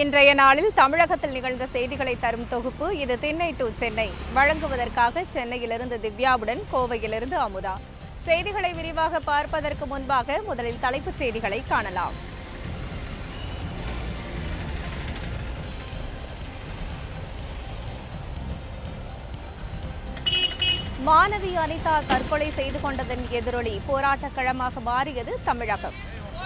இன்றைய நாளில் தமிழகத்தில் நிகழ்ந்த செய்திகளை தரும் தொகுப்பு இது திண்ணை டு சென்னை வழங்குவதற்காக சென்னையிலிருந்து திவ்யாவுடன் கோவையிலிருந்து அமுதா செய்திகளை விரிவாக பார்ப்பதற்கு முன்பாக முதலில் தலைப்புச் செய்திகளை காணலாம் மாணவி அனிதா தற்கொலை செய்து கொண்டதன் எதிரொலி போராட்டக் களமாக மாறியது தமிழகம்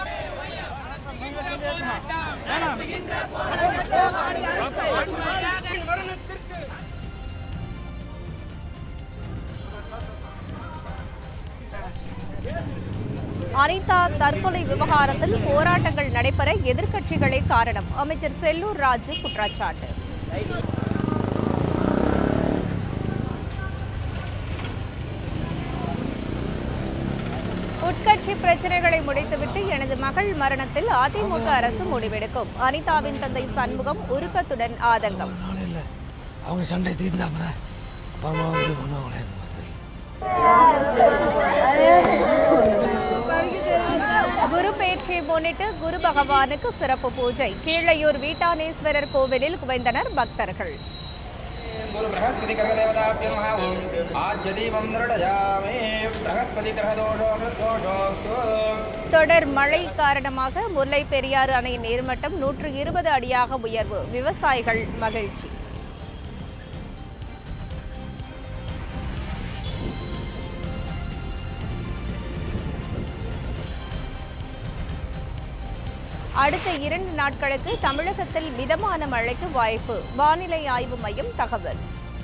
அனிதா தற்கொலை விவகாரத்தில் போராட்டங்கள் நடைபெற எதிர்க்கட்சிகளே காரணம் அமைச்சர் செல்லூர் ராஜு குற்றச்சாட்டு உட்கட்சி பிரச்சனைகளை முடித்துவிட்டு எனது மகள் மரணத்தில் அதிமுக அரசு முடிவெடுக்கும் அனிதாவின் தந்தை சண்முகம் உருக்கத்துடன் ஆதங்கம் நாள் இல்லை அவங்க சண்டை தீர்ந்தாப்புல அப்பா அம்மா அப்படி பண்ணுவாங்களே இந்த மாதிரி குரு பேச்சியை முன்னிட்டு குரு பகவானுக்கு சிறப்பு பூஜை கீழையூர் வீட்டானேஸ்வரர் கோவிலில் குவைந்தனர் பக்தர்கள் गुरु बृहस्पति ग्रह देवताभ्यो नमः ओम आज्य दीपं निर्डयामि बृहस्पति ग्रह दोषो दोषोस्तु தொடர் மழை காரணமாக முல்லை பெரியாறு அணை நீர்மட்டம் நூற்று இருபது அடியாக உயர்வு விவசாயிகள் மகிழ்ச்சி அடுத்த இரண்டு நாட்களுக்கு தமிழகத்தில் மிதமான மழைக்கு வாய்ப்பு வானிலை ஆய்வு மையம் தகவல்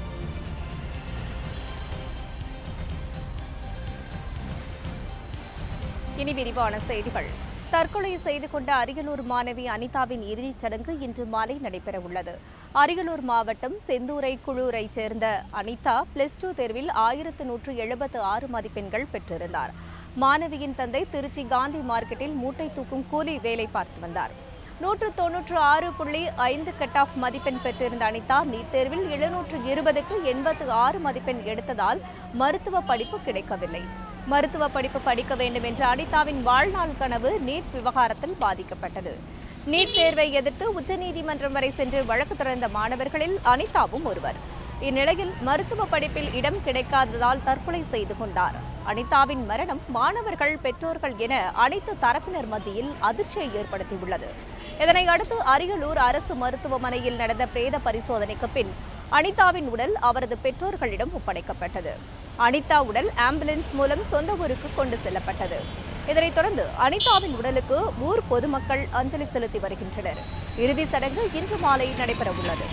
இனி விரிவான செய்திகள் தற்கொலை செய்து கொண்ட அரியலூர் மாணவி அனிதாவின் இறுதிச் சடங்கு இன்று மாலை நடைபெறவுள்ளது அரியலூர் மாவட்டம் செந்தூரை குழூரைச் சேர்ந்த அனிதா பிளஸ் டூ தேர்வில் ஆயிரத்து நூற்று எழுபத்து ஆறு மதிப்பெண்கள் பெற்றிருந்தார் மாணவியின் தந்தை திருச்சி காந்தி மார்க்கெட்டில் மூட்டை தூக்கும் கூலி வேலை பார்த்து வந்தார் நூற்று தொன்னூற்று ஆறு புள்ளி ஐந்து கட் ஆஃப் மதிப்பெண் பெற்றிருந்த அனிதா நீட் தேர்வில் எழுநூற்று இருபதுக்கு எண்பத்து ஆறு மதிப்பெண் எடுத்ததால் மருத்துவ படிப்பு கிடைக்கவில்லை மருத்துவ படிப்பு படிக்க வேண்டும் என்ற அனிதாவின் வாழ்நாள் கனவு நீட் விவகாரத்தில் பாதிக்கப்பட்டது நீட் தேர்வை எதிர்த்து உச்சநீதிமன்றம் வரை சென்று வழக்கு தொடர்ந்த மாணவர்களில் அனிதாவும் ஒருவர் இந்நிலையில் மருத்துவ படிப்பில் இடம் கிடைக்காததால் தற்கொலை செய்து கொண்டார் அனிதாவின் மரணம் மாணவர்கள் பெற்றோர்கள் என அனைத்து தரப்பினர் மத்தியில் அதிர்ச்சியை ஏற்படுத்தியுள்ளது இதனை அடுத்து அரியலூர் அரசு மருத்துவமனையில் நடந்த பிரேத பரிசோதனைக்கு பின் அனிதாவின் உடல் அவரது பெற்றோர்களிடம் ஒப்படைக்கப்பட்டது அனிதா உடல் ஆம்புலன்ஸ் மூலம் சொந்த ஊருக்கு கொண்டு செல்லப்பட்டது இதனைத் தொடர்ந்து அனிதாவின் உடலுக்கு ஊர் பொதுமக்கள் அஞ்சலி செலுத்தி வருகின்றனர் இறுதி சடங்கு இன்று மாலை நடைபெறவுள்ளது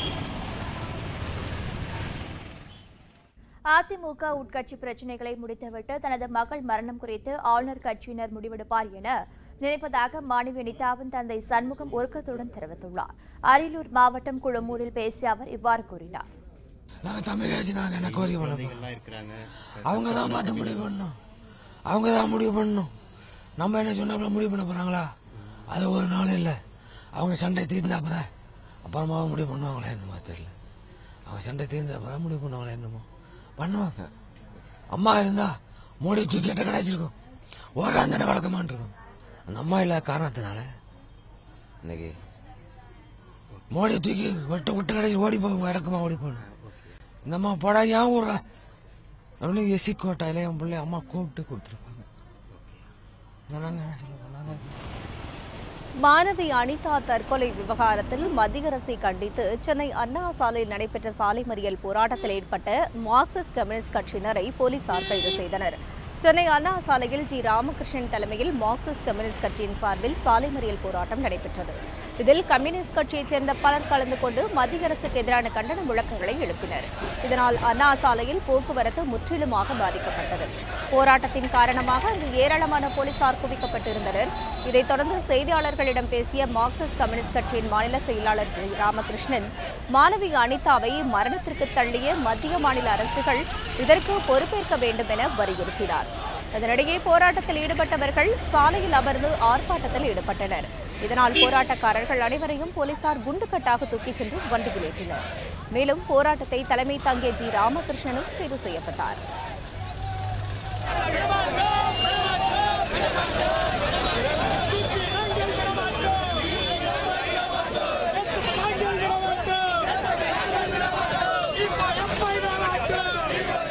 அதிமுக உட்கட்சி பிரச்சினைகளை முடித்துவிட்டு தனது மகள் மரணம் குறித்து ஆளுநர் கட்சியினர் முடிவெடுப்பார் என நினைப்பதாக மாணவி அனிதாவின் தந்தை சண்முகம் உருக்கத்துடன் தெரிவித்துள்ளார் அரியலூர் மாவட்டம் குளமூரில் பேசிய அவர் இவ்வாறு கூறினார் நாங்கள் தமிழ் கட்சி நாங்கள் என்ன கோரிக்கை பண்ண போறோம்? அவங்க தான் பார்த்து முடிவு பண்ணணும் அவங்க தான் முடிவு பண்ணணும் நம்ம என்ன சொன்னாப்புல முடிவு பண்ண போறாங்களா அது ஒரு நாள் இல்லை அவங்க சண்டை தீர்ந்தாப்புல அப்புறமா முடிவு பண்ணுவாங்களே என்னமோ தெரியல அவங்க சண்டை தீர்ந்தாப்புல முடிவு பண்ணுவாங்களே என்னமோ பண்ணுவாங்க அம்மா இருந்தா மோடி தூக்கிட்ட கிடைச்சிருக்கும் ஒரு அந்த வழக்கமான் இருக்கும் அந்த அம்மா இல்லாத காரணத்தினால இன்னைக்கு மோடி தூக்கி விட்டு விட்டு கடைசி ஓடி போகும் இடக்கமா ஓடி போகணும் இந்த அம்மா போடா ஏன் விட்றா அப்படின்னு எசி கோட்டாயில என் பிள்ளை அம்மா கூப்பிட்டு கொடுத்துருப்பாங்க நான் என்ன சொல்ல போனாங்க மாணவி அனிதா தற்கொலை விவகாரத்தில் மத்திய அரசை கண்டித்து சென்னை அண்ணா சாலையில் நடைபெற்ற சாலை மறியல் போராட்டத்தில் ஈடுபட்ட மார்க்சிஸ்ட் கம்யூனிஸ்ட் கட்சியினரை போலீசார் கைது செய்தனர் சென்னை அண்ணா சாலையில் ஜி ராமகிருஷ்ணன் தலைமையில் மார்க்சிஸ்ட் கம்யூனிஸ்ட் கட்சியின் சார்பில் சாலை மறியல் போராட்டம் நடைபெற்றது இதில் கம்யூனிஸ்ட் கட்சியைச் சேர்ந்த பலர் கலந்து கொண்டு மத்திய அரசுக்கு எதிரான கண்டன முழக்கங்களை எழுப்பினர் இதனால் அண்ணா சாலையில் போக்குவரத்து முற்றிலுமாக பாதிக்கப்பட்டது போராட்டத்தின் காரணமாக அங்கு ஏராளமான போலீசார் குவிக்கப்பட்டிருந்தனர் இதைத் தொடர்ந்து செய்தியாளர்களிடம் பேசிய மார்க்சிஸ்ட் கம்யூனிஸ்ட் கட்சியின் மாநில செயலாளர் ஜி ராமகிருஷ்ணன் மாணவி அனிதாவை மரணத்திற்கு தள்ளிய மத்திய மாநில அரசுகள் இதற்கு பொறுப்பேற்க வேண்டும் என வலியுறுத்தினார் இதனிடையே போராட்டத்தில் ஈடுபட்டவர்கள் சாலையில் அமர்ந்து ஆர்ப்பாட்டத்தில் ஈடுபட்டனர் இதனால் போராட்டக்காரர்கள் அனைவரையும் போலீசார் குண்டுக்கட்டாக தூக்கிச் சென்று வண்டியில் ஏற்றினர் மேலும் போராட்டத்தை தலைமை தாங்கிய ஜி ராமகிருஷ்ணனும் கைது செய்யப்பட்டார்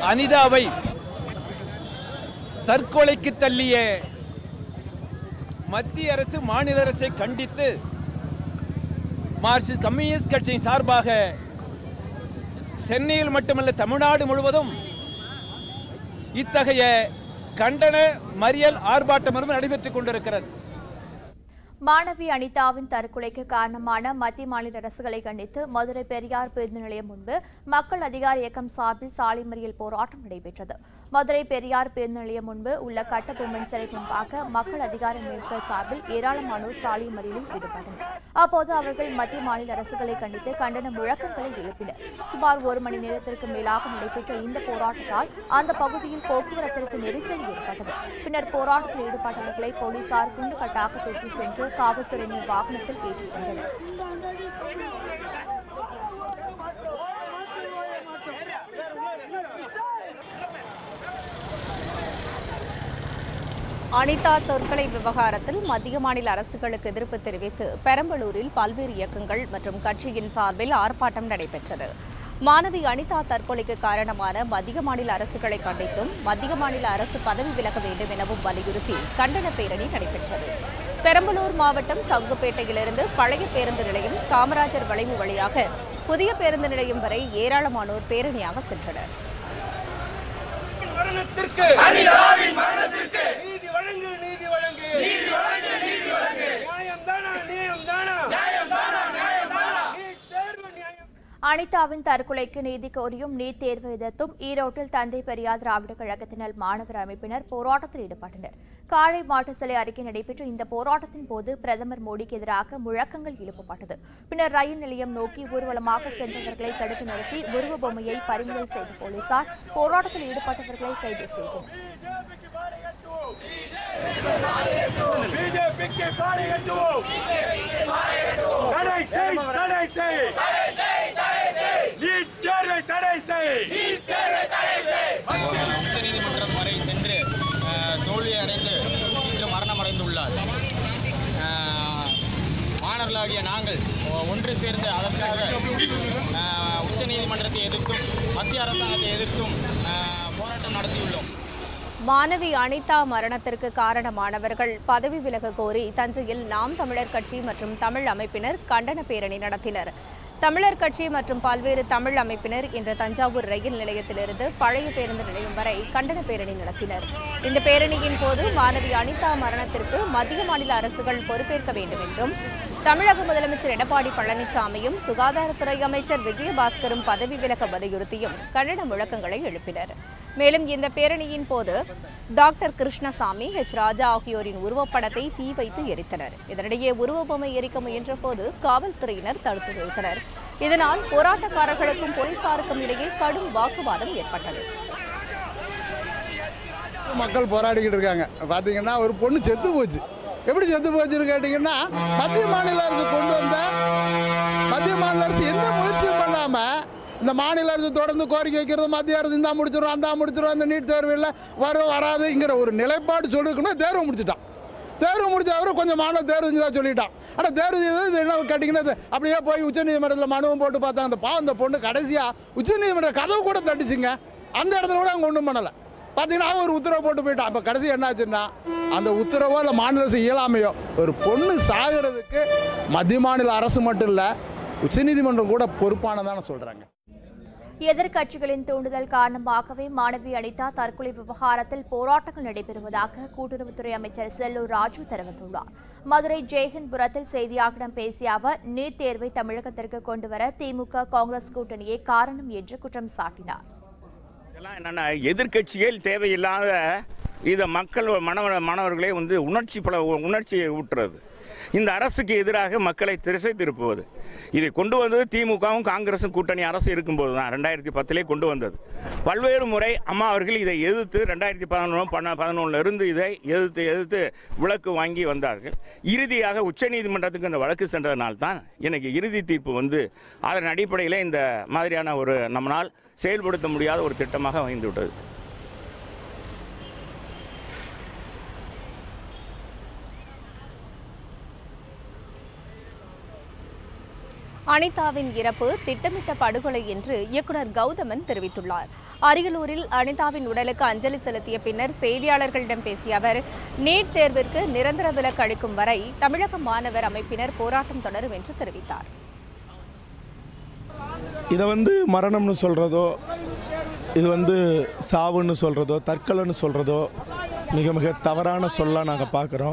அனிதாவை தற்கொலைக்கு தள்ளிய மத்திய அரசு மாநில அரசை கண்டித்து மார்க்சிஸ்ட் கம்யூனிஸ்ட் கட்சியின் சார்பாக சென்னையில் மட்டுமல்ல தமிழ்நாடு முழுவதும் இத்தகைய கண்டன மறியல் ஆர்ப்பாட்டம் நடைபெற்றுக் கொண்டிருக்கிறது மாணவி அனிதாவின் தற்கொலைக்கு காரணமான மத்திய மாநில அரசுகளை கண்டித்து மதுரை பெரியார் பேருந்து நிலையம் முன்பு மக்கள் அதிகார இயக்கம் சார்பில் சாலை மறியல் போராட்டம் நடைபெற்றது மதுரை பெரியார் பேருந்து நிலையம் முன்பு உள்ள கட்டபொம்மன் சிலை முன்பாக மக்கள் அதிகார இயக்க சார்பில் ஏராளமானோர் சாலை மறியலில் ஈடுபட்டனர் அப்போது அவர்கள் மத்திய மாநில அரசுகளை கண்டித்து கண்டன முழக்கங்களை எழுப்பினர் சுமார் ஒரு மணி நேரத்திற்கு மேலாக நடைபெற்ற இந்த போராட்டத்தால் அந்த பகுதியில் போக்குவரத்திற்கு நெரிசல் ஏற்பட்டது பின்னர் போராட்டத்தில் ஈடுபட்டவர்களை போலீசார் குண்டு கட்டாக தூக்கி சென்று காவல்துறையினர் வாகனத்தில் ஏற்றி சென்றனர் அனிதா தற்கொலை விவகாரத்தில் மத்திய மாநில அரசுகளுக்கு எதிர்ப்பு தெரிவித்து பெரம்பலூரில் பல்வேறு இயக்கங்கள் மற்றும் கட்சியின் சார்பில் ஆர்ப்பாட்டம் நடைபெற்றது மாணவி அனிதா தற்கொலைக்கு காரணமான மத்திய மாநில அரசுகளை கண்டித்தும் மத்திய மாநில அரசு பதவி விலக வேண்டும் எனவும் வலியுறுத்தி கண்டன பேரணி நடைபெற்றது பெரம்பலூர் மாவட்டம் சங்குப்பேட்டையிலிருந்து பழைய பேருந்து நிலையம் காமராஜர் வளைவு வழியாக புதிய பேருந்து நிலையம் வரை ஏராளமானோர் பேரணியாக சென்றனர் மரணத்திற்கு அனிதாவின் மரணத்திற்கு நீதி வழங்கு நீதி வழங்கு நீதி வழங்கு நீதி வழங்கு நியாயம் தானா நியாயம் தானா நியாயம் தானா நியாயம் தானா நீட் தேர்வு நியாயம் அனிதாவின் தற்கொலைக்கு நீதி கோரியும் நீட் தேர்வு எதிர்த்தும் ஈரோட்டில் தந்தை பெரியார் திராவிட கழகத்தினர் மாணவர் அமைப்பினர் போராட்டத்தில் ஈடுபட்டனர் காளை மாட்டு சிலை அருகே நடைபெற்ற இந்த போராட்டத்தின் போது பிரதமர் மோடிக்கு எதிராக முழக்கங்கள் எழுப்பப்பட்டது பின்னர் ரயில் நிலையம் நோக்கி ஊர்வலமாக சென்றவர்களை தடுத்து நிறுத்தி உருவ பொம்மையை பறிமுதல் செய்த போலீசார் போராட்டத்தில் ஈடுபட்டவர்களை கைது செய்தனர் பிஜேபிக்கு பாறை கட்டுவோம் தடை செய் தடை செய் நீட் தேர்வை தடை செய் உச்சநீதிமன்றம் வரை சென்று அஹ், தோல்வி அடைந்து இன்று மரணமடைந்துள்ளார் அஹ், மாணவர்களாகிய நாங்கள் ஒ- ஒன்று சேர்ந்து அதற்காக அஹ், உச்சநீதிமன்றத்தை எதிர்த்தும் மத்திய அரசாங்கத்தை எதிர்த்தும் அஹ், போராட்டம் நடத்தியுள்ளோம் மாணவி அனிதா மரணத்திற்கு காரணமானவர்கள் பதவி விலக கோரி தஞ்சையில் நாம் தமிழர் கட்சி மற்றும் தமிழ் அமைப்பினர் கண்டன பேரணி நடத்தினர் தமிழர் கட்சி மற்றும் பல்வேறு தமிழ் அமைப்பினர் இன்று தஞ்சாவூர் ரயில் நிலையத்திலிருந்து பழைய பேருந்து நிலையம் வரை கண்டன பேரணி நடத்தினர் இந்த பேரணியின் போது மாணவி அனிதா மரணத்திற்கு மத்திய மாநில அரசுகள் பொறுப்பேற்க வேண்டும் என்றும் தமிழக முதலமைச்சர் எடப்பாடி பழனிசாமியும் சுகாதாரத்துறை அமைச்சர் விஜயபாஸ்கரும் பதவி விலக வலியுறுத்தியும் கண்டன முழக்கங்களை எழுப்பினர் மேலும் இந்த பேரணியின் போது டாக்டர் கிருஷ்ணசாமி ஹெச் ராஜா ஆகியோரின் உருவப்படத்தை தீ வைத்து எரித்தனர் இதனிடையே உருவபொம்மை எரிக்க முயன்ற போது காவல்துறையினர் தடுத்து நிறுத்தினர் இதனால் போராட்டக்காரர்களுக்கும் போலீசாருக்கும் இடையே கடும் வாக்குவாதம் ஏற்பட்டது மக்கள் போராடிக்கிட்டு இருக்காங்க பார்த்தீங்கன்னா ஒரு பொண்ணு செத்து போச்சு எப்படி செத்து போச்சுன்னு கேட்டிங்கன்னா மத்திய மாநில அரசு கொண்டு வந்த மத்திய மாநில அரசு எந்த முயற்சியும் பண்ணாமல் இந்த மாநில அரசு தொடர்ந்து கோரிக்கை வைக்கிறது மத்திய அரசு இந்தா முடிச்சிடும் அந்த முடிச்சிடும் இந்த நீட் தேர்வு இல்லை வரும் வராதுங்கிற ஒரு நிலைப்பாடு சொல்லிருக்கணும் தேர்வு முடிச்சிட்டான் தேர்வு முடிச்ச அவரை கொஞ்சம் மாநில தேர்வு செஞ்சதா சொல்லிட்டான் ஆனால் தேர்வு செய்தது இது என்ன கேட்டிங்கன்னா இது அப்படியே போய் உச்சநீதிமன்றத்தில் மனுவும் போட்டு பார்த்தாங்க அந்த பாவம் அந்த பொண்ணு கடைசியாக உச்சநீதிமன்ற கதவு கூட தட்டுச்சுங்க அந்த இடத்துல கூட அவங்க ஒன்றும் பண்ணலை பார்த்தீங்கன்னா அவன் ஒரு உத்தரவு போட்டு போயிட்டான் அப்போ கடைசி என்னாச்சுன்னா அந்த உத்தரவோ இல்லை மாநில அரசு இயலாமையோ ஒரு பொண்ணு சாகிறதுக்கு மத்திய மாநில அரசு மட்டும் இல்லை உச்சநீதிமன்றம் கூட பொறுப்பானதான சொல்கிறாங்க எதிர்க்கட்சிகளின் தூண்டுதல் காரணமாகவே மாணவி அனிதா தற்கொலை விவகாரத்தில் போராட்டங்கள் நடைபெறுவதாக கூட்டுறவுத்துறை அமைச்சர் செல்லூர் ராஜு தெரிவித்துள்ளார் மதுரை ஜெயஹிந்த்புரத்தில் செய்தியாளர்களிடம் பேசிய அவர் நீட் தேர்வை தமிழகத்திற்கு கொண்டுவர திமுக காங்கிரஸ் கூட்டணியே காரணம் என்று குற்றம் சாட்டினார் இதெல்லாம் என்னன்னா எதிர்க்கட்சிகள் தேவையில்லாத இதை மக்கள் மனவ மாணவர்களே வந்து உணர்ச்சி பல உணர்ச்சியை ஊட்டுறது இந்த அரசுக்கு எதிராக மக்களை திசை திருப்புவது இதை கொண்டு வந்தது திமுகவும் காங்கிரசும் கூட்டணி அரசு இருக்கும்போது தான் ரெண்டாயிரத்தி பத்திலே கொண்டு வந்தது பல்வேறு முறை அம்மா அவர்கள் இதை எதிர்த்து ரெண்டாயிரத்தி பதினொன்று பண்ண பதினொன்றுல இருந்து இதை எதிர்த்து எதிர்த்து விளக்கு வாங்கி வந்தார்கள் இறுதியாக உச்சநீதிமன்றத்துக்கு இந்த வழக்கு சென்றதனால்தான் எனக்கு இறுதி தீர்ப்பு வந்து அதன் அடிப்படையில் இந்த மாதிரியான ஒரு நம்மளால் செயல்படுத்த முடியாத ஒரு திட்டமாக அமைந்து விட்டது அனிதாவின் இறப்பு திட்டமிட்ட படுகொலை என்று இயக்குனர் கௌதமன் தெரிவித்துள்ளார் அரியலூரில் அனிதாவின் உடலுக்கு அஞ்சலி செலுத்திய பின்னர் செய்தியாளர்களிடம் பேசிய அவர் நீட் தேர்விற்கு நிரந்தர விலக்கு அளிக்கும் வரை தமிழக மாணவர் அமைப்பினர் போராட்டம் தொடரும் என்று தெரிவித்தார் இதை வந்து மரணம்னு சொல்கிறதோ இது வந்து சாவுன்னு சொல்கிறதோ தற்கொலைன்னு சொல்கிறதோ மிக மிக தவறான சொல்லாக நாங்கள் பார்க்குறோம்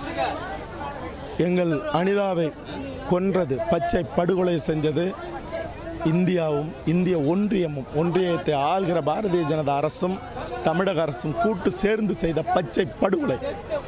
எங்கள் அனிதாவை கொன்றது பச்சை படுகொலை செஞ்சது இந்தியாவும் இந்திய ஒன்றியமும் ஒன்றியத்தை ஆள்கிற பாரதிய ஜனதா அரசும் தமிழக அரசும் கூட்டு சேர்ந்து செய்த பச்சை படுகொலை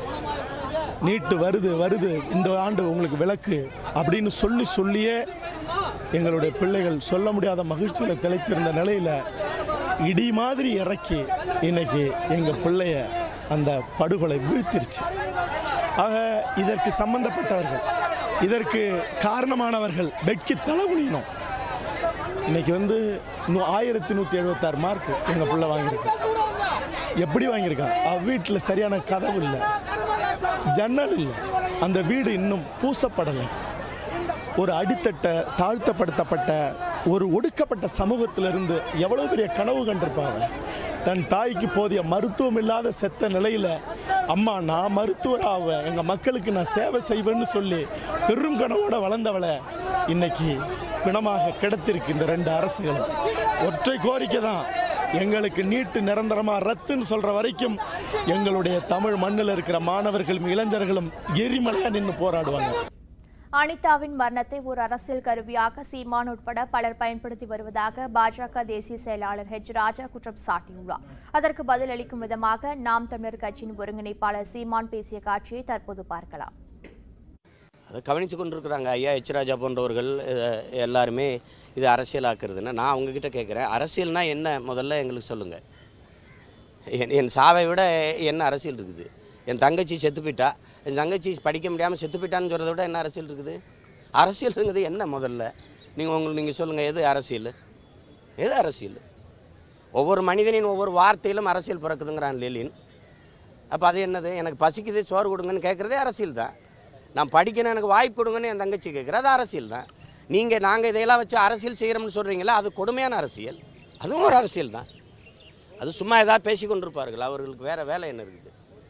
நீட்டு வருது வருது இந்த ஆண்டு உங்களுக்கு விளக்கு அப்படின்னு சொல்லி சொல்லியே எங்களுடைய பிள்ளைகள் சொல்ல முடியாத மகிழ்ச்சியில் திளைச்சிருந்த நிலையில் இடி மாதிரி இறக்கி இன்னைக்கு எங்கள் பிள்ளைய அந்த படுகொலை வீழ்த்திருச்சு ஆக இதற்கு சம்பந்தப்பட்டவர்கள் இதற்கு காரணமானவர்கள் வெட்கி தலைகுனியணும் இன்னைக்கு வந்து நூ- ஆயிரத்தி நூற்றி எழுபத்தாறு மார்க் எங்கள் பிள்ளை வாங்கியிருக்கு எப்படி வாங்கியிருக்கா அவ வீட்டில் சரியான கதவு இல்லை ஜன்னல் இல்லை அந்த வீடு இன்னும் பூசப்படலை ஒரு அடித்தட்ட தாழ்த்தப்படுத்தப்பட்ட ஒரு ஒடுக்கப்பட்ட சமூகத்திலிருந்து எவ்வளவு பெரிய கனவு கண்டிருப்பாங்க தன் தாய்க்கு போதிய மருத்துவம் இல்லாத செத்த நிலையில அம்மா நான் மருத்துவர் ஆவேன் எங்க மக்களுக்கு நான் சேவை செய்வேன்னு சொல்லி பெரும் கனவோட வளர்ந்தவளை இன்னைக்கு பிணமாக கிடத்திருக்கு இந்த ரெண்டு அரசுகளும் ஒற்றை கோரிக்கை தான் எங்களுக்கு நீட்டு நிரந்தரமா ரத்துன்னு சொல்ற வரைக்கும் எங்களுடைய தமிழ் மண்ணில் இருக்கிற மாணவர்களும் இளைஞர்களும் எரிமலையா நின்று போராடுவாங்க அனிதாவின் மரணத்தை ஒரு அரசியல் கருவியாக சீமான் உட்பட பலர் பயன்படுத்தி வருவதாக பாஜக தேசிய செயலாளர் ஹெச் ராஜா குற்றம் சாட்டியுள்ளார் அதற்கு பதிலளிக்கும் விதமாக நாம் தமிழர் கட்சியின் ஒருங்கிணைப்பாளர் சீமான் பேசிய காட்சியை தற்போது பார்க்கலாம் அதை கவனித்து கொண்டிருக்கிறாங்க ஐயா எச் ராஜா போன்றவர்கள் அஹ், எல்லாருமே இது அரசியலாக்குறதுன்னு நான் அவங்கக்கிட்ட கேட்குறேன் அரசியல்னா என்ன முதல்ல எங்களுக்கு சொல்லுங்கள் என் என் சாவை விட என்ன அரசியல் இருக்குது என் தங்கச்சி செத்து போயிட்டா என் தங்கச்சி படிக்க முடியாமல் செத்து போயிட்டான்னு சொல்கிறத விட என்ன அரசியல் இருக்குது அரசியல்ங்கிறது என்ன முதல்ல நீங்கள் உங்களுக்கு நீங்கள் சொல்லுங்கள் எது அரசியல் எது அரசியல் ஒவ்வொரு மனிதனின் ஒவ்வொரு வார்த்தையிலும் அரசியல் பிறக்குதுங்கிறான் லெலின் அப்போ அது என்னது எனக்கு பசிக்குது சோறு கொடுங்கன்னு கேட்குறதே அரசியல் தான் நான் படிக்கணும் எனக்கு வாய்ப்பு கொடுங்கன்னு என் தங்கச்சி கேட்குறது அது அரசியல் தான் நீங்கள் நாங்கள் இதையெல்லாம் வச்சு அரசியல் செய்கிறோம்னு சொல்கிறீங்களா அது கொடுமையான அரசியல் அதுவும் ஒரு அரசியல் தான் அது சும்மா ஏதாவது பேசி கொண்டிருப்பார்கள் அவர்களுக்கு வேறு வேலை என்ன இருக்குது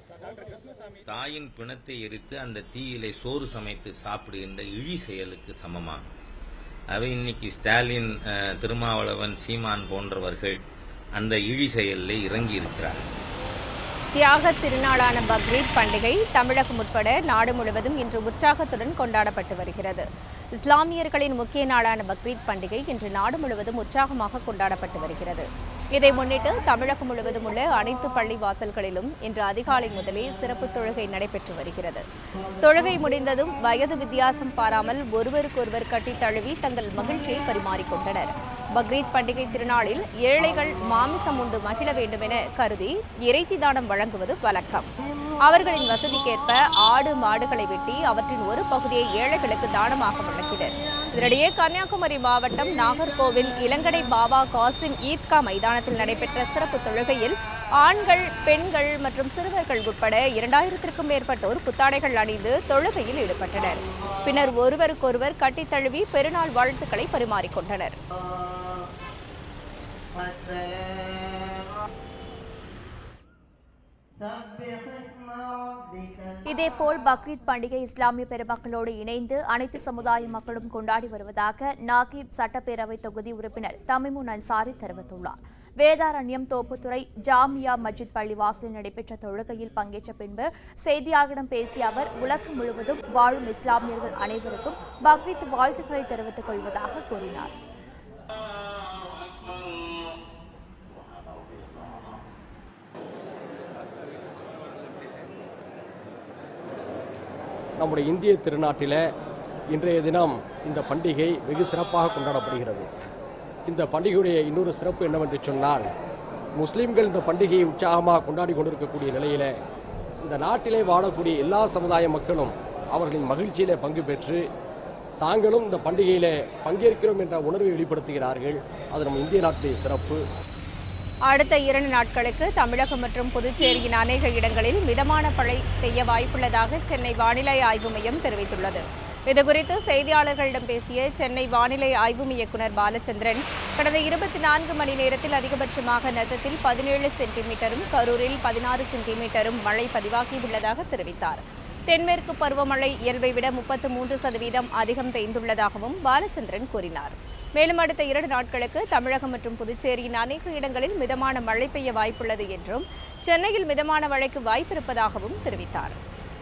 தாயின் பிணத்தை எரித்து அந்த தீயிலை சோறு சமைத்து சாப்பிடுகின்ற இழி செயலுக்கு சமமாகும் அவை இன்னைக்கு ஸ்டாலின் அஹ், திருமாவளவன் சீமான் போன்றவர்கள் அந்த இழி செயலில் இறங்கி இருக்கிறார்கள் தியாக திருநாளான பக்ரீத் பண்டிகை தமிழகம் உட்பட நாடு முழுவதும் இன்று உற்சாகத்துடன் கொண்டாடப்பட்டு வருகிறது இஸ்லாமியர்களின் முக்கிய நாளான பக்ரீத் பண்டிகை இன்று நாடு முழுவதும் உற்சாகமாக கொண்டாடப்பட்டு வருகிறது இதை முன்னிட்டு தமிழகம் முழுவதும் உள்ள அனைத்து பள்ளி வாசல்களிலும் இன்று அதிகாலை முதலே சிறப்பு தொழுகை நடைபெற்று வருகிறது தொழுகை முடிந்ததும் வயது வித்தியாசம் பாராமல் ஒருவருக்கொருவர் கட்டித் தழுவி தங்கள் மகிழ்ச்சியை பரிமாறிக்கொண்டனர் பக்ரீத் பண்டிகை திருநாளில் ஏழைகள் மாமிசம் உண்டு மகிழ வேண்டும் என கருதி இறைச்சி தானம் வழங்குவது வழக்கம் அவர்களின் வசதிக்கேற்ப ஆடு மாடுகளை வெட்டி அவற்றின் ஒரு பகுதியை ஏழைகளுக்கு தானமாக வழங்கினர் இதனிடையே கன்னியாகுமரி மாவட்டம் நாகர்கோவில் இளங்கடை பாபா காசிம் ஈத்கா மைதானத்தில் நடைபெற்ற சிறப்பு தொழுகையில் ஆண்கள் பெண்கள் மற்றும் சிறுவர்கள் உட்பட இரண்டாயிரத்திற்கும் மேற்பட்டோர் புத்தாடைகள் அணிந்து தொழுகையில் ஈடுபட்டனர் பின்னர் ஒருவருக்கொருவர் கட்டித் தழுவி பெருநாள் வாழ்த்துக்களை பரிமாறிக்கொண்டனர் இதேபோல் பக்ரீத் பண்டிகை இஸ்லாமிய பெருமக்களோடு இணைந்து அனைத்து சமுதாய மக்களும் கொண்டாடி வருவதாக நாகிப் சட்டப்பேரவை தொகுதி உறுப்பினர் தமிமுன் அன்சாரி தெரிவித்துள்ளார் வேதாரண்யம் தோப்புத்துறை ஜாமியா மஸ்ஜித் பள்ளிவாசலில் நடைபெற்ற தொழுகையில் பங்கேற்ற பின்பு செய்தியாளர்களிடம் பேசிய அவர் உலகம் முழுவதும் வாழும் இஸ்லாமியர்கள் அனைவருக்கும் பக்ரீத் வாழ்த்துக்களை தெரிவித்துக் கொள்வதாக கூறினார் நம்முடைய இந்திய திருநாட்டில் இன்றைய தினம் இந்த பண்டிகை வெகு சிறப்பாக கொண்டாடப்படுகிறது இந்த பண்டிகையுடைய இன்னொரு சிறப்பு என்னவென்று சொன்னால் முஸ்லிம்கள் இந்த பண்டிகையை உற்சாகமாக கொண்டாடி கொண்டிருக்கக்கூடிய நிலையில இந்த நாட்டிலே வாழக்கூடிய எல்லா சமுதாய மக்களும் அவர்களின் மகிழ்ச்சியிலே பங்கு பெற்று தாங்களும் இந்த பண்டிகையிலே பங்கேற்கிறோம் என்ற உணர்வை வெளிப்படுத்துகிறார்கள் அது நம்ம இந்திய நாட்டுடைய சிறப்பு அடுத்த இரண்டு நாட்களுக்கு தமிழகம் மற்றும் புதுச்சேரியின் அநேக இடங்களில் மிதமான மழை பெய்ய வாய்ப்புள்ளதாக சென்னை வானிலை ஆய்வு மையம் தெரிவித்துள்ளது இதுகுறித்து செய்தியாளர்களிடம் பேசிய சென்னை வானிலை ஆய்வு இயக்குநர் பாலச்சந்திரன் கடந்த இருபத்தி நான்கு மணி நேரத்தில் அதிகபட்சமாக நத்தத்தில் பதினேழு சென்டிமீட்டரும் கரூரில் பதினாறு சென்டிமீட்டரும் மழை பதிவாகியுள்ளதாக தெரிவித்தார் தென்மேற்கு பருவமழை இயல்பை விட முப்பத்து மூன்று சதவீதம் அதிகம் பெய்துள்ளதாகவும் பாலச்சந்திரன் கூறினார் மேலும் அடுத்த இரண்டு நாட்களுக்கு தமிழகம் மற்றும் புதுச்சேரியின் அநேக இடங்களில் மிதமான மழை பெய்ய வாய்ப்புள்ளது என்றும் சென்னையில் மிதமான மழைக்கு வாய்ப்பிருப்பதாகவும் தெரிவித்தார்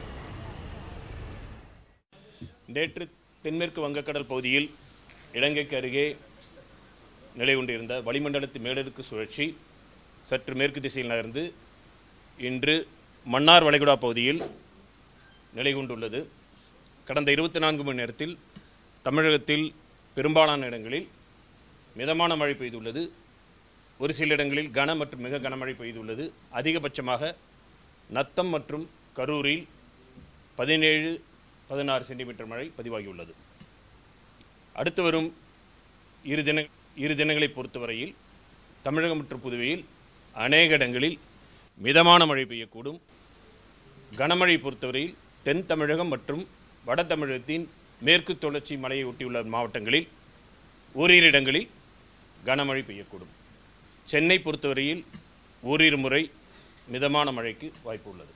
நேற்று தென்மேற்கு வங்கக்கடல் பகுதியில் இலங்கைக்கு அருகே நிலை கொண்டிருந்த வளிமண்டலத்து மேலடுக்கு சுழற்சி சற்று மேற்கு திசையில் நகர்ந்து இன்று மன்னார் வளைகுடா பகுதியில் நிலை கொண்டுள்ளது கடந்த இருபத்தி நான்கு மணி நேரத்தில் தமிழகத்தில் பெரும்பாலான இடங்களில் மிதமான மழை பெய்துள்ளது ஒரு சில இடங்களில் கன மற்றும் மிக கனமழை பெய்துள்ளது அதிகபட்சமாக நத்தம் மற்றும் கரூரில் பதினேழு பதினாறு சென்டிமீட்டர் மழை பதிவாகியுள்ளது அடுத்து வரும் இரு தின இரு தினங்களை பொறுத்தவரையில் தமிழகம் மற்றும் புதுவையில் அநேக இடங்களில் மிதமான மழை பெய்யக்கூடும் கனமழை பொறுத்தவரையில் தென் தமிழகம் மற்றும் வட தமிழகத்தின் மேற்கு தொடர்ச்சி மலையை ஒட்டியுள்ள மாவட்டங்களில் ஓரிரு இடங்களில் கனமழை பெய்யக்கூடும் சென்னை பொறுத்தவரையில் ஓரிரு முறை மிதமான மழைக்கு வாய்ப்பு உள்ளது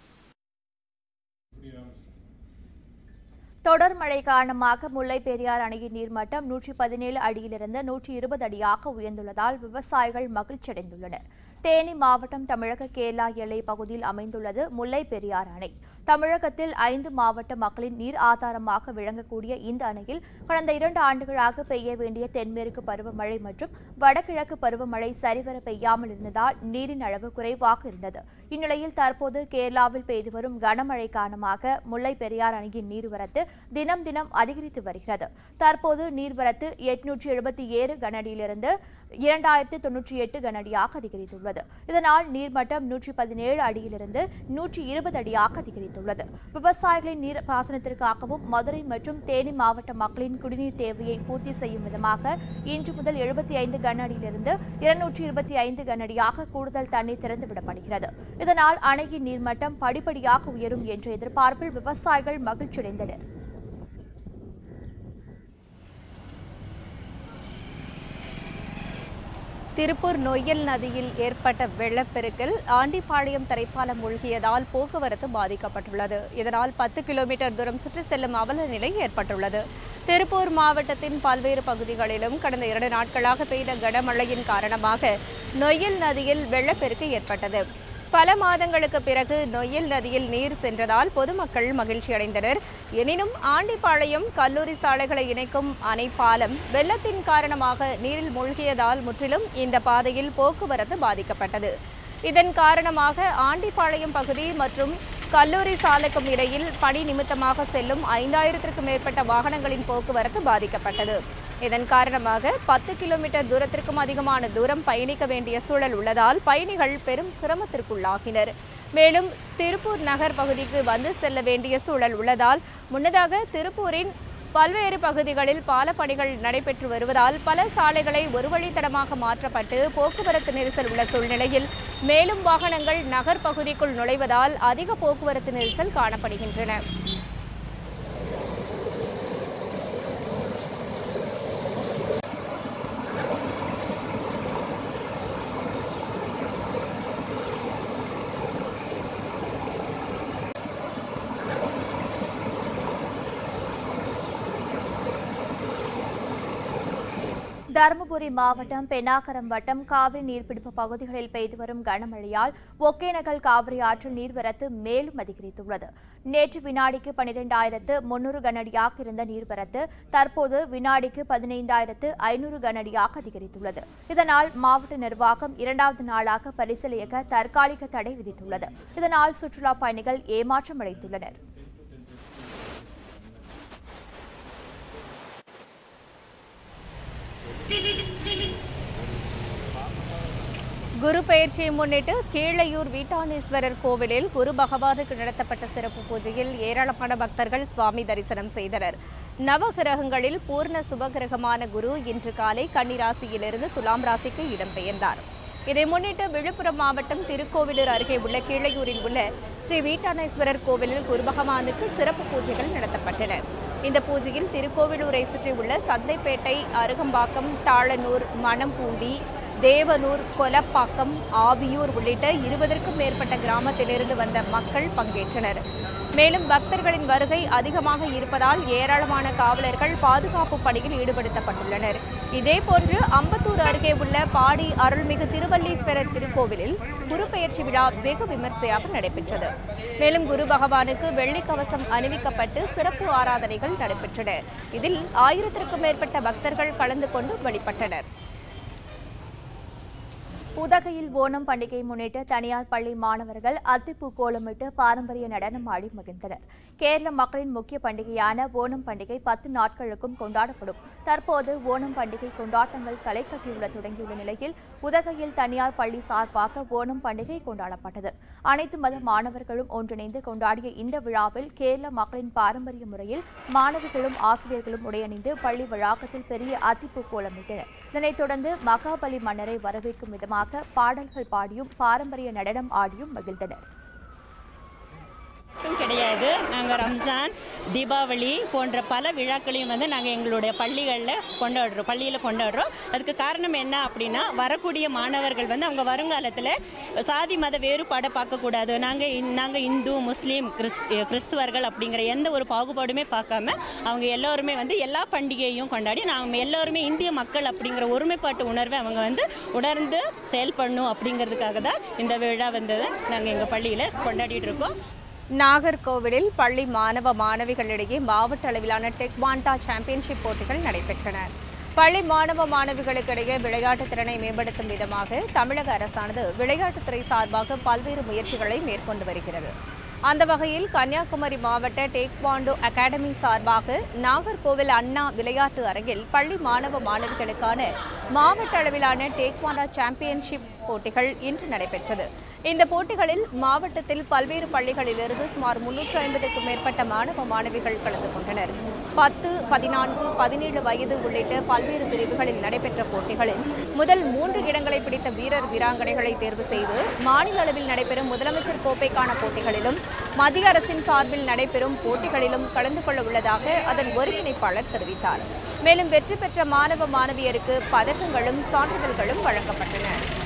தொடர் மழை காரணமாக முல்லை பெரியார் அணையின் நீர்மட்டம் நூற்றி பதினேழு அடியிலிருந்து நூற்றி இருபது அடியாக உயர்ந்துள்ளதால் விவசாயிகள் மகிழ்ச்சியடைந்துள்ளனர் தேனி மாவட்டம் தமிழக கேரளா எல்லை பகுதியில் அமைந்துள்ளது முல்லை பெரியார் அணை தமிழகத்தில் ஐந்து மாவட்ட மக்களின் நீர் ஆதாரமாக விளங்கக்கூடிய இந்த அணையில் கடந்த இரண்டு ஆண்டுகளாக பெய்ய வேண்டிய தென்மேற்கு பருவமழை மற்றும் வடகிழக்கு பருவமழை சரிவர பெய்யாமல் இருந்ததால் நீரின் அளவு குறைவாக இருந்தது இந்நிலையில் தற்போது கேரளாவில் பெய்து வரும் கனமழை காரணமாக முல்லை பெரியார் அணையின் நீர்வரத்து தினம் தினம் அதிகரித்து வருகிறது தற்போது நீர்வரத்து எட்நூற்றி எழுபத்தி ஏழு கனஅடியிலிருந்து இரண்டாயிரத்து தொன்னூற்றி எட்டு கனஅடியாக அதிகரித்துள்ளது இதனால் நீர்மட்டம் நூற்றி பதினேழு அடியிலிருந்து நூற்றி இருபது அடியாக அதிகரித்துள்ளது விவசாயிகளின் நீர் பாசனத்திற்காகவும் மதுரை மற்றும் தேனி மாவட்ட மக்களின் குடிநீர் தேவையை பூர்த்தி செய்யும் விதமாக இன்று முதல் எழுபத்தி ஐந்து கனஅடியிலிருந்து இருநூற்றி இருபத்தி ஐந்து கனஅடியாக கூடுதல் தண்ணீர் திறந்துவிடப்படுகிறது இதனால் அணையின் நீர்மட்டம் படிப்படியாக உயரும் என்ற எதிர்பார்ப்பில் விவசாயிகள் மகிழ்ச்சியடைந்தனர் திருப்பூர் நொய்யல் நதியில் ஏற்பட்ட வெள்ளப்பெருக்கில் ஆண்டிப்பாளையம் தரைப்பாலம் மூழ்கியதால் போக்குவரத்து பாதிக்கப்பட்டுள்ளது இதனால் பத்து கிலோமீட்டர் தூரம் சுற்றி செல்லும் அவல நிலை ஏற்பட்டுள்ளது திருப்பூர் மாவட்டத்தின் பல்வேறு பகுதிகளிலும் கடந்த இரண்டு நாட்களாக பெய்த கனமழையின் காரணமாக நொய்யல் நதியில் வெள்ளப்பெருக்கு ஏற்பட்டது பல மாதங்களுக்கு பிறகு நொய்யல் நதியில் நீர் சென்றதால் பொதுமக்கள் மகிழ்ச்சியடைந்தனர் எனினும் ஆண்டிப்பாளையம் கல்லூரி சாலைகளை இணைக்கும் அணை பாலம் வெள்ளத்தின் காரணமாக நீரில் மூழ்கியதால் முற்றிலும் இந்த பாதையில் போக்குவரத்து பாதிக்கப்பட்டது இதன் காரணமாக ஆண்டிப்பாளையம் பகுதி மற்றும் கல்லூரி சாலைக்கும் இடையில் பணி நிமித்தமாக செல்லும் ஐந்தாயிரத்திற்கும் மேற்பட்ட வாகனங்களின் போக்குவரத்து பாதிக்கப்பட்டது இதன் காரணமாக பத்து கிலோமீட்டர் தூரத்திற்கும் அதிகமான தூரம் பயணிக்க வேண்டிய சூழல் உள்ளதால் பயணிகள் பெரும் சிரமத்திற்குள்ளாகினர் மேலும் திருப்பூர் நகர் பகுதிக்கு வந்து செல்ல வேண்டிய சூழல் உள்ளதால் முன்னதாக திருப்பூரின் பல்வேறு பகுதிகளில் பாலப்பணிகள் நடைபெற்று வருவதால் பல சாலைகளை ஒரு வழித்தடமாக மாற்றப்பட்டு போக்குவரத்து நெரிசல் உள்ள சூழ்நிலையில் மேலும் வாகனங்கள் நகர் பகுதிக்குள் நுழைவதால் அதிக போக்குவரத்து நெரிசல் காணப்படுகின்றன தருமபுரி மாவட்டம் பெண்ணாகரம் வட்டம் காவிரி நீர்பிடிப்பு பகுதிகளில் பெய்து வரும் கனமழையால் ஒகேனக்கல் காவிரி ஆற்றில் நீர்வரத்து மேலும் அதிகரித்துள்ளது நேற்று வினாடிக்கு பனிரெண்டாயிரத்து முன்னூறு கனஅடியாக இருந்த நீர்வரத்து தற்போது வினாடிக்கு பதினைந்தாயிரத்து ஐநூறு கனஅடியாக அதிகரித்துள்ளது இதனால் மாவட்ட நிர்வாகம் இரண்டாவது நாளாக பரிசல் இயக்க தற்காலிக தடை விதித்துள்ளது இதனால் சுற்றுலா பயணிகள் ஏமாற்றம் அடைந்துள்ளனர் குரு பெயர்ச்சியை முன்னிட்டு கீழையூர் வீட்டானேஸ்வரர் கோவிலில் குரு பகவானுக்கு நடத்தப்பட்ட சிறப்பு பூஜையில் ஏராளமான பக்தர்கள் சுவாமி தரிசனம் செய்தனர் நவகிரகங்களில் பூர்ண சுபகிரகமான குரு இன்று காலை கன்னிராசியிலிருந்து துலாம் ராசிக்கு இடம்பெயர்ந்தார் இதை முன்னிட்டு விழுப்புரம் மாவட்டம் திருக்கோவிலூர் அருகே உள்ள கீழையூரில் உள்ள ஸ்ரீ வீட்டானேஸ்வரர் கோவிலில் குரு பகவானுக்கு சிறப்பு பூஜைகள் நடத்தப்பட்டன இந்த பூஜையில் திருக்கோவிலூரை சுற்றியுள்ள சந்தைப்பேட்டை அருகம்பாக்கம் தாளனூர் மணம்பூண்டி தேவனூர் கொலப்பாக்கம் ஆவியூர் உள்ளிட்ட இருபதற்கும் மேற்பட்ட கிராமத்திலிருந்து வந்த மக்கள் பங்கேற்றனர் மேலும் பக்தர்களின் வருகை அதிகமாக இருப்பதால் ஏராளமான காவலர்கள் பாதுகாப்பு பணியில் ஈடுபடுத்தப்பட்டுள்ளனர் இதேபோன்று அம்பத்தூர் அருகே உள்ள பாடி அருள்மிகு திருவல்லீஸ்வரர் திருக்கோவிலில் குரு பெயர்ச்சி விழா வெகு விமர்சையாக நடைபெற்றது மேலும் குரு பகவானுக்கு வெள்ளி கவசம் அணிவிக்கப்பட்டு சிறப்பு ஆராதனைகள் நடைபெற்றன இதில் ஆயிரத்திற்கும் மேற்பட்ட பக்தர்கள் கலந்து கொண்டு வழிபட்டனர் உதகையில் ஓணம் பண்டிகையை முன்னிட்டு தனியார் பள்ளி மாணவர்கள் அத்திப்பூ கோலமிட்டு பாரம்பரிய நடனம் ஆடி மகிழ்ந்தனர் கேரள மக்களின் முக்கிய பண்டிகையான ஓணம் பண்டிகை பத்து நாட்களுக்கும் கொண்டாடப்படும் தற்போது ஓணம் பண்டிகை கொண்டாட்டங்கள் களை கட்டியுள்ள தொடங்கியுள்ள நிலையில் உதகையில் தனியார் பள்ளி சார்பாக ஓணம் பண்டிகை கொண்டாடப்பட்டது அனைத்து மத மாணவர்களும் ஒன்றிணைந்து கொண்டாடிய இந்த விழாவில் கேரள மக்களின் பாரம்பரிய முறையில் மாணவிகளும் ஆசிரியர்களும் உடையணிந்து பள்ளி வளாகத்தில் பெரிய அத்திப்பூ கோலமிட்டனர் இதனைத் தொடர்ந்து மகாபலி மன்னரை வரவேற்கும் விதமாக பாடல்கள் பாடியும் பாரம்பரிய நடனம் ஆடியும் மகிழ்ந்தனர் மட்டும் கிடையாது நாங்கள் ரம்ஜான் தீபாவளி போன்ற பல விழாக்களையும் வந்து நாங்கள் எங்களுடைய பள்ளிகளில் கொண்டாடுறோம் பள்ளியில் கொண்டாடுறோம் அதுக்கு காரணம் என்ன அப்படின்னா வரக்கூடிய மாணவர்கள் வந்து அவங்க வருங்காலத்தில் சாதி மத வேறுபாடை பார்க்கக்கூடாது நாங்கள் நாங்கள் இந்து முஸ்லீம் கிறிஸ் கிறிஸ்துவர்கள் அப்படிங்கிற எந்த ஒரு பாகுபாடுமே பார்க்காம அவங்க எல்லோருமே வந்து எல்லா பண்டிகையும் கொண்டாடி நாங்கள் எல்லோருமே இந்திய மக்கள் அப்படிங்கிற ஒருமைப்பாட்டு உணர்வை அவங்க வந்து உணர்ந்து செயல்படணும் அப்படிங்கிறதுக்காக தான் இந்த விழா வந்ததை நாங்கள் எங்கள் பள்ளியில் கொண்டாடிட்டு இருக்கோம் நாகர்கோவிலில் பள்ளி மாணவ மாணவிகளிடையே மாவட்ட அளவிலான டெக்வாண்டா சாம்பியன்ஷிப் போட்டிகள் நடைபெற்றன பள்ளி மாணவ மாணவிகளுக்கிடையே விளையாட்டுத் திறனை மேம்படுத்தும் விதமாக தமிழக அரசானது விளையாட்டுத்துறை சார்பாக பல்வேறு முயற்சிகளை மேற்கொண்டு வருகிறது அந்த வகையில் கன்னியாகுமரி மாவட்ட டேக்வாண்டோ அகாடமி சார்பாக நாகர்கோவில் அண்ணா விளையாட்டு அரங்கில் பள்ளி மாணவ மாணவிகளுக்கான மாவட்ட அளவிலான டேக்வாண்டா சாம்பியன்ஷிப் போட்டிகள் இன்று நடைபெற்றது இந்த போட்டிகளில் மாவட்டத்தில் பல்வேறு பள்ளிகளிலிருந்து சுமார் முன்னூற்று ஐம்பதுக்கும் மேற்பட்ட மாணவ மாணவிகள் கலந்து கொண்டனர் பத்து பதினான்கு பதினேழு வயது உள்ளிட்ட பல்வேறு பிரிவுகளில் நடைபெற்ற போட்டிகளில் முதல் மூன்று இடங்களை பிடித்த வீரர் வீராங்கனைகளை தேர்வு செய்து மாநில அளவில் நடைபெறும் முதலமைச்சர் கோப்பைக்கான போட்டிகளிலும் மத்திய அரசின் சார்பில் நடைபெறும் போட்டிகளிலும் கலந்து கொள்ள உள்ளதாக அதன் ஒருங்கிணைப்பாளர் தெரிவித்தார் மேலும் வெற்றி பெற்ற மாணவ மாணவியருக்கு பதக்கங்களும் சான்றிதழ்களும் வழங்கப்பட்டன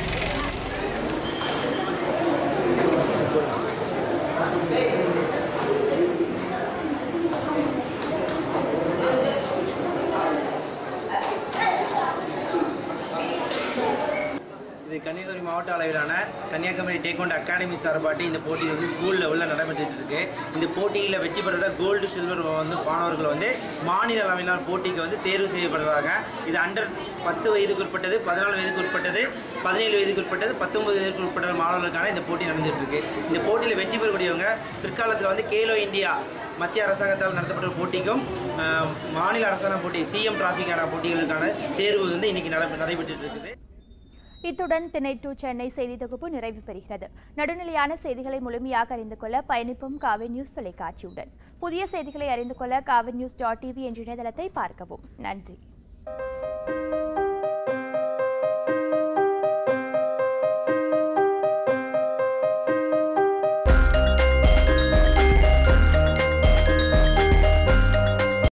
இது கன்னியாகுமரி மாவட்ட அளவிலான கன்னியாகுமரி டேக்வாண்டோ அகாடமி சார்பாட்டி இந்த போட்டி வந்து ஸ்கூல் லெவலில் நடைபெற்றுட்டு இருக்கு இந்த போட்டியில் வெற்றி பெற்ற கோல்டு சில்வர் வந்து மாணவர்கள் வந்து மாநில அளவிலான போட்டிக்கு வந்து தேர்வு செய்யப்படுறாங்க இது அண்டர் பத்து வயதுக்கு உட்பட்டது பதினாலு வயதுக்கு உட்பட்டது பதினேழு வயதுக்கு உட்பட்டது பத்தொன்பது வயதுக்கு உட்பட்ட மாணவர்களுக்கான இந்த போட்டி நடந்துட்டு இருக்கு இந்த போட்டியில் வெற்றி பெறக்கூடியவங்க பிற்காலத்தில் வந்து கேலோ இந்தியா மத்திய அரசாங்கத்தால் நடத்தப்பட்ட போட்டிக்கும் அஹ், மாநில அரசாங்க போட்டி சிஎம் டிராஃபிக்கான போட்டிகளுக்கான தேர்வு வந்து இன்னைக்கு நடைபெ- நடைபெற்றுட்டு இருக்குது இத்துடன் திணை டு சென்னை செய்தி தொகுப்பு நிறைவு பெறுகிறது நடுநிலையான செய்திகளை முழுமையாக அறிந்து கொள்ள பயணிப்போம் காவி நியூஸ் தொலைக்காட்சியுடன் புதிய செய்திகளை அறிந்து கொள்ள காவி நியூஸ் டாட் டிவி என்ற இணையதளத்தை பார்க்கவும் நன்றி